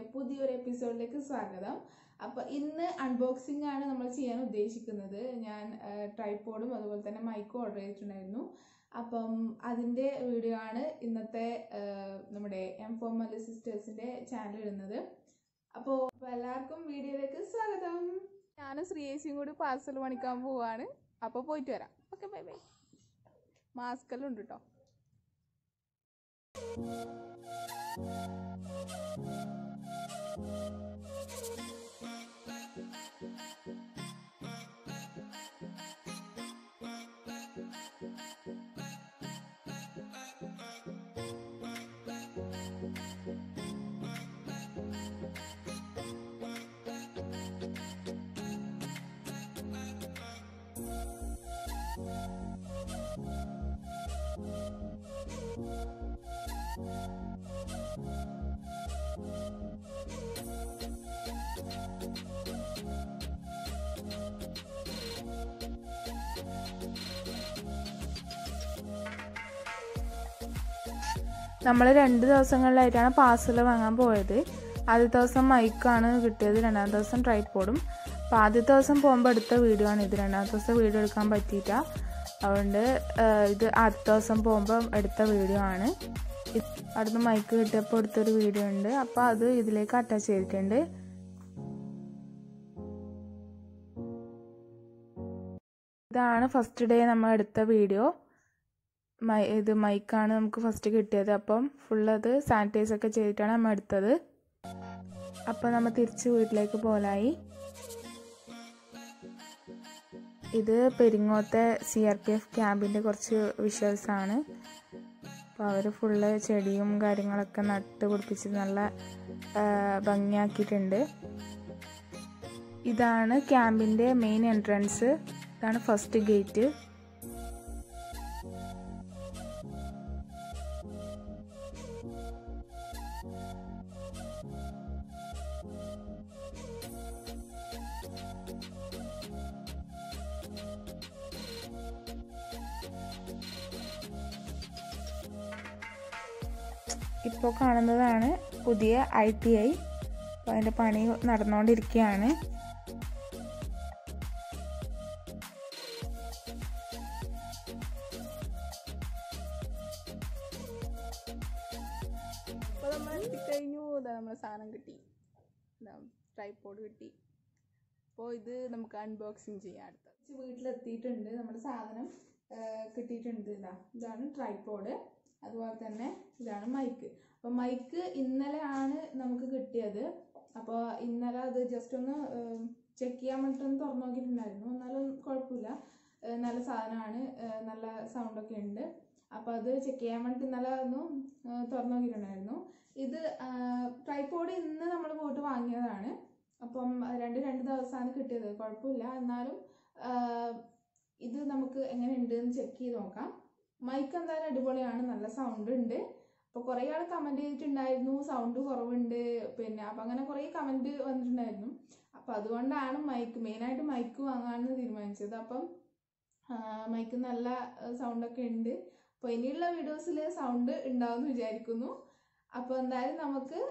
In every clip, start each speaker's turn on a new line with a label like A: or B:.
A: പുതിയൊരു എപ്പിസോഡിലേക്ക് സ്വാഗതം അപ്പോൾ ഇന്ന് അൺബോക്സിംഗ് ആണ് നമ്മൾ ചെയ്യാൻ ഉദ്ദേശിക്കുന്നത് ഞാൻ ട്രൈപ്പോഡും അതുപോലെ തന്നെ മൈക്കും ഓർഡർ ചെയ്തിട്ടുണ്ടായിരുന്നു അപ്പം അതിൻ്റെ വീഡിയോ ആണ് ഇന്നത്തെ ആ, നമ്മുടെ എം ഫോർ മല്ലി സിസ്റ്റേഴ്സിൻ്റെ ചാനൽ ഇടുന്നത് അപ്പോൾ എല്ലാവർക്കും വീഡിയോയിലേക്ക് സ്വാഗതം ഞാനും ശ്രീയേശിയും കൂടി പാർസൽ പണിക്കാൻ പോവാണ് അപ്പോൾ പോയിട്ട് വരാം ഓക്കെ ബൈ ബൈ മാസ്കെല്ലാം ഉണ്ട് കേട്ടോ നമ്മൾ രണ്ട് ദിവസങ്ങളിലായിട്ടാണ് പാർസൽ വാങ്ങാൻ പോയത് ആദ്യത്തെ ദിവസം മൈക്കാണ് കിട്ടിയത് രണ്ടാമത്തെ ദിവസം ട്രൈപ്പോഡും അപ്പോൾ ആദ്യത്തെ ദിവസം പോകുമ്പോൾ എടുത്ത വീഡിയോ ആണ് ഇത് രണ്ടാമത്തെ ദിവസം വീഡിയോ എടുക്കാൻ പറ്റിയിട്ട അതുകൊണ്ട് ആ, ഇത് ആദ്യത്തെ ദിവസം പോകുമ്പോൾ എടുത്ത വീഡിയോ ആണ് ഇത് അവിടുന്ന് മൈക്ക് കിട്ടിയപ്പോൾ എടുത്തൊരു വീഡിയോ ഉണ്ട് അപ്പോൾ അത് ഇതിലേക്ക് അറ്റാച്ച് ചെയ്തിട്ടുണ്ട് ഇതാണ് ഫസ്റ്റ് ഡേ നമ്മൾ എടുത്ത വീഡിയോ മൈ ഇത് മൈക്കാണ് നമുക്ക് ഫസ്റ്റ് കിട്ടിയത് അപ്പം ഫുൾ അത് സാനിറ്റൈസ് ഒക്കെ ചെയ്തിട്ടാണ് നമ്മൾ എടുത്തത് അപ്പം നമ്മൾ തിരിച്ച് വീട്ടിലേക്ക് പോലായി ഇത് പെരിങ്ങോത്തെ സി ആർ പി എഫ് ക്യാമ്പിൻ്റെ കുറച്ച് വിഷ്വൽസ് ആണ് അപ്പോൾ അവർ ഫുള്ള് ചെടിയും കാര്യങ്ങളൊക്കെ നട്ട് പിടിപ്പിച്ച് നല്ല ആ, ഭംഗിയാക്കിയിട്ടുണ്ട് ഇതാണ് ക്യാമ്പിൻ്റെ മെയിൻ എൻട്രൻസ് ഇതാണ് ഫസ്റ്റ് ഗേറ്റ് ഇപ്പോൾ കാണുന്നതാണ് പുതിയ ഐ ടി ഐ അപ്പോൾ അതിൻ്റെ പണി നടന്നുകൊണ്ടിരിക്കുകയാണ് അപ്പോൾ നമ്മൾ എത്തിക്കഴിഞ്ഞു ഇതാ നമ്മളെ സാധനം കിട്ടി ട്രൈപ്പോഡ് കിട്ടി അപ്പോൾ ഇത് നമുക്ക് അൺബോക്സിങ് ചെയ്യാം അടുത്ത വീട്ടിലെത്തിയിട്ടുണ്ട് നമ്മുടെ സാധനം ആ, കിട്ടിയിട്ടുണ്ട് ഇതാ ഇതാണ് ട്രൈപ്പോഡ് അതുപോലെ തന്നെ ഇതാണ് മൈക്ക് അപ്പോൾ മൈക്ക് ഇന്നലെ ആണ് നമുക്ക് കിട്ടിയത് അപ്പോൾ ഇന്നലെ അത് ജസ്റ്റ് ഒന്ന് ചെക്ക് ചെയ്യാൻ വേണ്ടിയിട്ടൊന്ന് തുറന്നു നോക്കിയിട്ടുണ്ടായിരുന്നു എന്നാലും കുഴപ്പമില്ല ആ, നല്ല സാധനമാണ് ആ, നല്ല സൗണ്ടൊക്കെ ഉണ്ട് അപ്പോൾ അത് ചെക്ക് ചെയ്യാൻ വേണ്ടിയിട്ട് ഇന്നലെ ഒന്ന് ആ, തുറന്നു നോക്കിയിട്ടുണ്ടായിരുന്നു ഇത് ട്രൈപ്പോഡ് ഇന്ന് നമ്മൾ പോയിട്ട് വാങ്ങിയതാണ് അപ്പം രണ്ട് രണ്ട് ദിവസമാണ് കിട്ടിയത് കുഴപ്പമില്ല എന്നാലും ആ, ഇത് നമുക്ക് എങ്ങനെയുണ്ട് എന്ന് ചെക്ക് ചെയ്ത് നോക്കാം മൈക്ക് എന്തായാലും അടിപൊളിയാണ് നല്ല സൗണ്ട് ഉണ്ട് അപ്പോൾ കുറേ ആൾ കമൻറ്റ് ചെയ്തിട്ടുണ്ടായിരുന്നു സൗണ്ട് കുറവുണ്ട് പിന്നെ അപ്പം അങ്ങനെ കുറേ കമൻറ്റ് വന്നിട്ടുണ്ടായിരുന്നു അപ്പോൾ അതുകൊണ്ടാണ് മൈക്ക് മെയിനായിട്ട് മൈക്ക് വാങ്ങാമെന്ന് തീരുമാനിച്ചത് അപ്പം മൈക്ക് നല്ല സൗണ്ടൊക്കെ ഉണ്ട് അപ്പോൾ ഇനിയുള്ള വീഡിയോസിൽ സൗണ്ട് ഉണ്ടാവുമെന്ന് വിചാരിക്കുന്നു അപ്പോൾ എന്തായാലും നമുക്ക്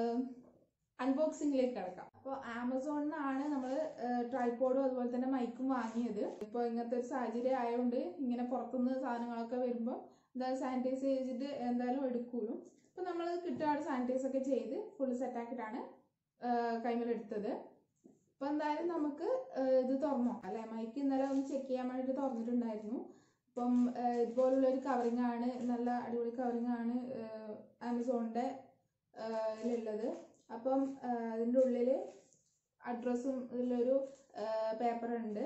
A: അൺബോക്സിങ്ങിലേക്ക് കിടക്കാം അപ്പോൾ ആമസോണിൽ നിന്നാണ് നമ്മൾ ട്രൈപ്പോഡും അതുപോലെ തന്നെ മൈക്കും വാങ്ങിയത് ഇപ്പോൾ ഇങ്ങനത്തെ ഒരു സാഹചര്യം ആയതുകൊണ്ട് ഇങ്ങനെ പുറത്തുനിന്ന് സാധനങ്ങളൊക്കെ വരുമ്പോൾ എന്തായാലും സാനിറ്റൈസ് ചെയ്തിട്ട് എന്തായാലും എടുക്കൂലും അപ്പോൾ നമ്മൾ കിട്ടുകയാണ് സാനിറ്റൈസ് ഒക്കെ ചെയ്ത് ഫുൾ സെറ്റാക്കിയിട്ടാണ് കൈമലെടുത്തത് അപ്പോൾ എന്തായാലും നമുക്ക് ആ, ഇത് തുറന്നു അല്ലെ മൈക്ക് ഇന്നലെ ഒന്ന് ചെക്ക് ചെയ്യാൻ വേണ്ടിയിട്ട് തുറന്നിട്ടുണ്ടായിരുന്നു അപ്പം ആ, ഇതുപോലുള്ള ഒരു കവറിങ് ആണ് നല്ല അടിപൊളി കവറിങ് ആണ് ആമസോണിൻ്റെ ഉള്ളത് അപ്പം ആ, അതിൻ്റെ ഉള്ളിൽ അഡ്രസ്സും ഇതിലൊരു പേപ്പർ ഉണ്ട്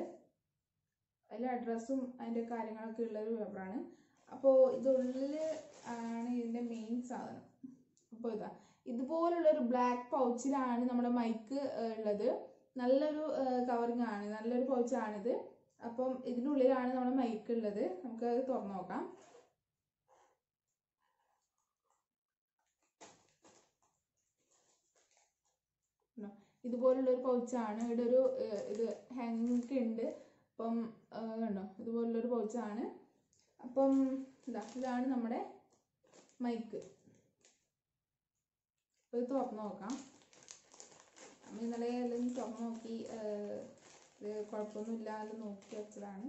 A: അതിൽ അഡ്രസ്സും അതിൻ്റെ കാര്യങ്ങളൊക്കെ ഉള്ളൊരു പേപ്പറാണ് അപ്പോൾ ഇതുള്ളിൽ ആണ് ഇതിൻ്റെ മെയിൻ സാധനം അപ്പോൾ ഇതാ ഇതുപോലുള്ളൊരു ബ്ലാക്ക് പൗച്ചിലാണ് നമ്മുടെ മൈക്ക് ഉള്ളത് നല്ലൊരു കവറിങ് ആണ് നല്ലൊരു പൗച്ചാണിത് അപ്പം ഇതിനുള്ളിലാണ് നമ്മുടെ മൈക്ക് ഉള്ളത് നമുക്ക് അത് തുറന്നു നോക്കാം ഉണ്ടോ? ഇതുപോലുള്ള ഒരു പൗച്ചാണ് ഇവിടെ ഒരു ഏഹ്, ഇത് ഹാങ്ങിങ് ഉണ്ട് അപ്പം ഏഹ്, കണ്ടോ ഇതുപോലുള്ളൊരു പൗച്ചാണ് അപ്പം ഇതാ ഇതാണ് നമ്മുടെ മൈക്ക് ഇത് തുറന്നു നോക്കാം ഇന്നലെ എല്ലാം തുറന്ന് നോക്കി ഏഹ്, ഇത് കുഴപ്പമൊന്നുമില്ല എന്ന് നോക്കി വെച്ചതാണ്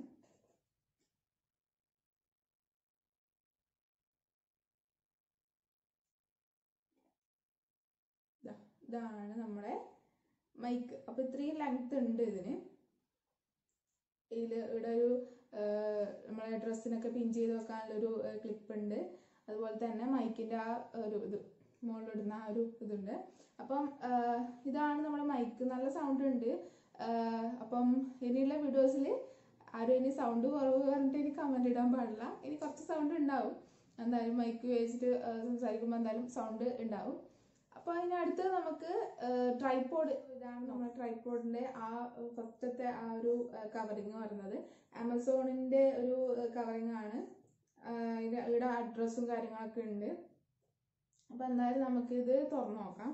A: ദാ, ഇതാണ് നമ്മുടെ മൈക്ക് അപ്പോൾ ഇത്രയും ലെങ്ത് ഉണ്ട് ഇതിന് ഇതിൽ ഇവിടെ ഒരു ഏഹ്, നമ്മളെ ഡ്രസ്സിനൊക്കെ പിൻ ചെയ്ത് വെക്കാനുള്ളൊരു ക്ലിപ്പ് ഉണ്ട് അതുപോലെ തന്നെ മൈക്കിൻ്റെ ആ ഒരു ഇത് മുകളിലിടുന്ന ആ ഒരു ഇതുണ്ട് അപ്പം ആഹ്, ഇതാണ് നമ്മുടെ മൈക്ക് നല്ല സൗണ്ട് ഉണ്ട് ആഹ്, അപ്പം ഇനിയുള്ള വീഡിയോസിൽ ആരും ഇനി സൗണ്ട് കുറവ് പറഞ്ഞിട്ട് ഇനി കമൻറ്റ് ഇടാൻ പാടില്ല ഇനി കുറച്ച് സൗണ്ട് ഉണ്ടാവും എന്തായാലും മൈക്ക് വെച്ചിട്ട് സംസാരിക്കുമ്പോൾ എന്തായാലും സൗണ്ട് ഉണ്ടാവും അപ്പോൾ അതിനടുത്ത് നമുക്ക് ട്രൈപോഡ് ഇതാണ് നമ്മുടെ ട്രൈപോഡിൻ്റെ ആ ഫസ്റ്റത്തെ ആ ഒരു കവറിങ് വരുന്നത് ആമസോണിൻ്റെ ഒരു കവറിങ് ആണ് ആഹ് ഇത് ഇവിടെ അഡ്രസ്സും കാര്യങ്ങളൊക്കെ ഉണ്ട് അപ്പോൾ എന്തായാലും നമുക്കിത് തുറന്നു നോക്കാം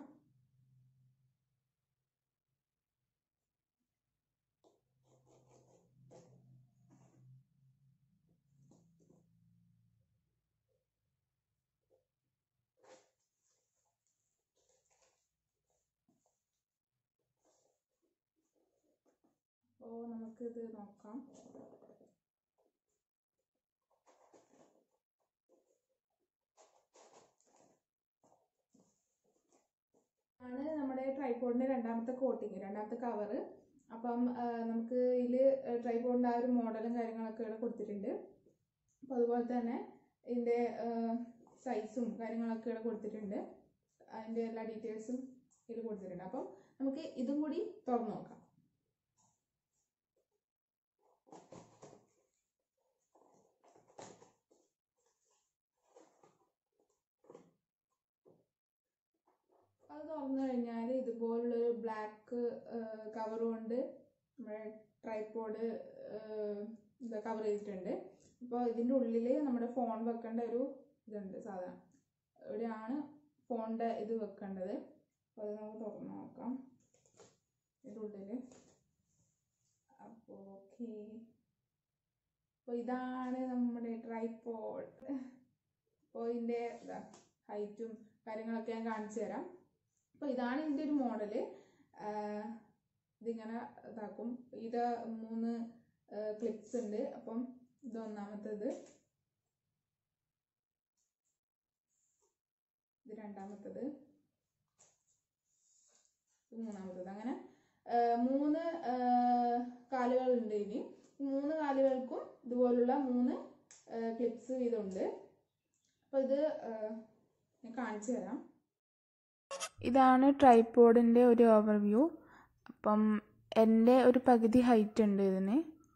A: അപ്പോൾ നമുക്കിത് നോക്കാം ആണ് നമ്മുടെ ട്രൈപോഡിന്റെ രണ്ടാമത്തെ കോട്ടിങ് രണ്ടാമത്തെ കവറ് അപ്പം ആ, നമുക്ക് ഇതിൽ ട്രൈപോഡിന്റെ ആ ഒരു മോഡലും കാര്യങ്ങളൊക്കെ ഇവിടെ കൊടുത്തിട്ടുണ്ട് അപ്പോൾ അതുപോലെ തന്നെ ഇതിൻ്റെ സൈസും കാര്യങ്ങളൊക്കെ ഇവിടെ കൊടുത്തിട്ടുണ്ട് അതിൻ്റെ എല്ലാ ഡീറ്റെയിൽസും ഇതിൽ കൊടുത്തിട്ടുണ്ട് അപ്പം നമുക്ക് ഇതും കൂടി തുറന്നു നോക്കാം അത് തുറന്നു കഴിഞ്ഞാൽ ഇതുപോലുള്ളൊരു ബ്ലാക്ക് കവർ കൊണ്ട് നമ്മുടെ ട്രൈപോഡ് ഇത് കവർ ചെയ്തിട്ടുണ്ട് അപ്പോൾ ഇതിൻ്റെ ഉള്ളിൽ നമ്മുടെ ഫോൺ വെക്കേണ്ട ഒരു ഇതുണ്ട് സാധനം ഇവിടെയാണ് ഫോണിൻ്റെ ഇത് വെക്കേണ്ടത് അപ്പോൾ അത് നമുക്ക് തുറന്ന് നോക്കാം ഇതിൻ്റെ ഉള്ളിൽ അപ്പോൾ ഓക്കെ അപ്പോൾ ഇതാണ് നമ്മുടെ ട്രൈപോഡ് അപ്പോൾ ഇതിൻ്റെ ഹൈറ്റും കാര്യങ്ങളൊക്കെ ഞാൻ കാണിച്ചു തരാം അപ്പോൾ ഇതാണ് ഇതിൻ്റെ ഒരു മോഡല് ഇതിങ്ങനെ ഇതാക്കും ഇത് മൂന്ന് ക്ലിപ്സ് ഉണ്ട് അപ്പം ഇത് ഒന്നാമത്തേത് ഇത് രണ്ടാമത്തേത് ഇത് മൂന്നാമത്തേത് അങ്ങനെ ആ, മൂന്ന് ആ, കാലുകളുണ്ട് ഇനി ഈ മൂന്ന് കാലുകൾക്കും ഇതുപോലുള്ള മൂന്ന് ക്ലിപ്സ് വീതമുണ്ട് അപ്പോൾ ഇത് ആ, ഞാൻ കാണിച്ചു തരാം
B: ഇതാണ് ട്രൈപോഡിൻ്റെ ഒരു ഓവർവ്യൂ അപ്പം എൻ്റെ ഒരു പകുതി ഹൈറ്റ് ഉണ്ട് ഇതിന്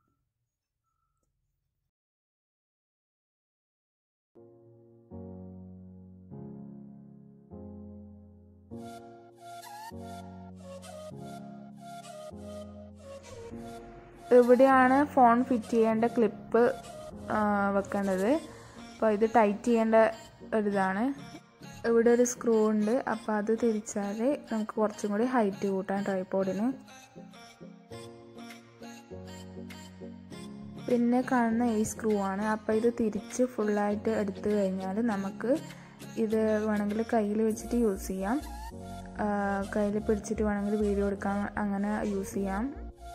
B: ഇവിടെയാണ് ഫോൺ ഫിറ്റ് ചെയ്യേണ്ട ക്ലിപ്പ് വെക്കേണ്ടത് അപ്പോൾ ഇത് ടൈറ്റ് ചെയ്യേണ്ട ഒരിതാണ് ഇവിടെ ഒരു സ്ക്രൂ ഉണ്ട് അപ്പോൾ അത് തിരിച്ചാൽ നമുക്ക് കുറച്ചും കൂടി ഹൈറ്റ് കൂട്ടാൻ ട്രൈപോഡിന് പിന്നെ കാണുന്ന ഈ സ്ക്രൂ ആണ് അപ്പോൾ ഇത് തിരിച്ച് ഫുള്ളായിട്ട് എടുത്തു കഴിഞ്ഞാൽ നമുക്ക് ഇത് വേണമെങ്കിൽ കയ്യിൽ വെച്ചിട്ട് യൂസ് ചെയ്യാം കയ്യിൽ പിടിച്ചിട്ട് വേണമെങ്കിൽ വീഡിയോ എടുക്കാൻ അങ്ങനെ യൂസ് ചെയ്യാം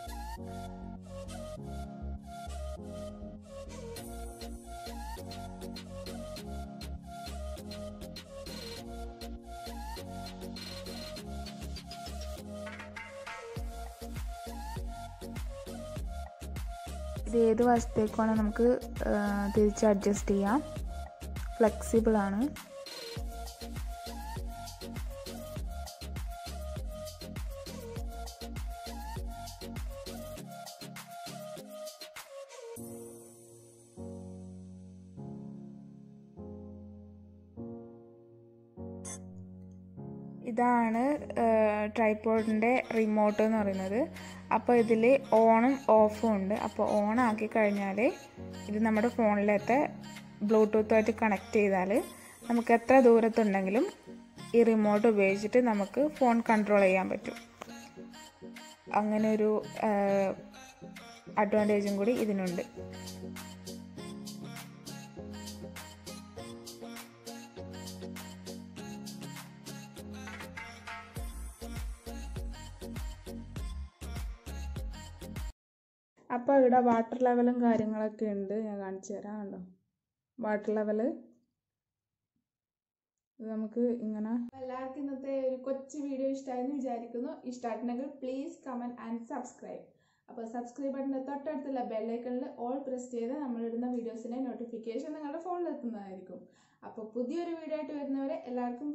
B: ഇത് ഏത് വശത്തേക്കാണ് നമുക്ക് തിരിച്ച് അഡ്ജസ്റ്റ് ചെയ്യാം ഫ്ലെക്സിബിൾ ആണ് ഇതാണ് ട്രൈപോഡിൻ്റെ റിമോട്ട് എന്ന് പറയുന്നത് അപ്പോൾ ഇതിൽ ഓണും ഓഫും ഉണ്ട് അപ്പോൾ ഓൺ ആക്കി കഴിഞ്ഞാൽ ഇത് നമ്മുടെ ഫോണിലത്തെ ബ്ലൂടൂത്തുമായിട്ട് കണക്ട് ചെയ്താൽ നമുക്ക് എത്ര ദൂരത്തുണ്ടെങ്കിലും ഈ റിമോട്ട് ഉപയോഗിച്ചിട്ട് നമുക്ക് ഫോൺ കൺട്രോൾ ചെയ്യാൻ പറ്റും അങ്ങനെ ഒരു അഡ്വാൻറ്റേജും കൂടി ഇതിനുണ്ട്
A: അപ്പോൾ ഇവിടെ വാട്ടർ ലെവലും കാര്യങ്ങളൊക്കെ ഉണ്ട് ഞാൻ കാണിച്ചു തരാം കണ്ടോ വാട്ടർ ലെവല് ഇത് നമുക്ക് ഇങ്ങനെ എല്ലാവർക്കും ഇന്നത്തെ ഒരു കൊച്ചു വീഡിയോ ഇഷ്ടമായെന്ന് വിചാരിക്കുന്നു ഇഷ്ടമായിട്ടുണ്ടെങ്കിൽ പ്ലീസ് കമൻറ്റ് ആൻഡ് സബ്സ്ക്രൈബ് അപ്പോൾ സബ്സ്ക്രൈബ് ബട്ടൻ്റെ തൊട്ടടുത്തുള്ള ബെല്ലൈക്കണിൽ ഓൾ പ്രസ് ചെയ്ത് നമ്മളിടുന്ന വീഡിയോസിൻ്റെ നോട്ടിഫിക്കേഷൻ നിങ്ങളുടെ ഫോണിൽ എത്തുന്നതായിരിക്കും അപ്പോൾ പുതിയൊരു വീഡിയോ ആയിട്ട് വരുന്നവരെ എല്ലാവർക്കും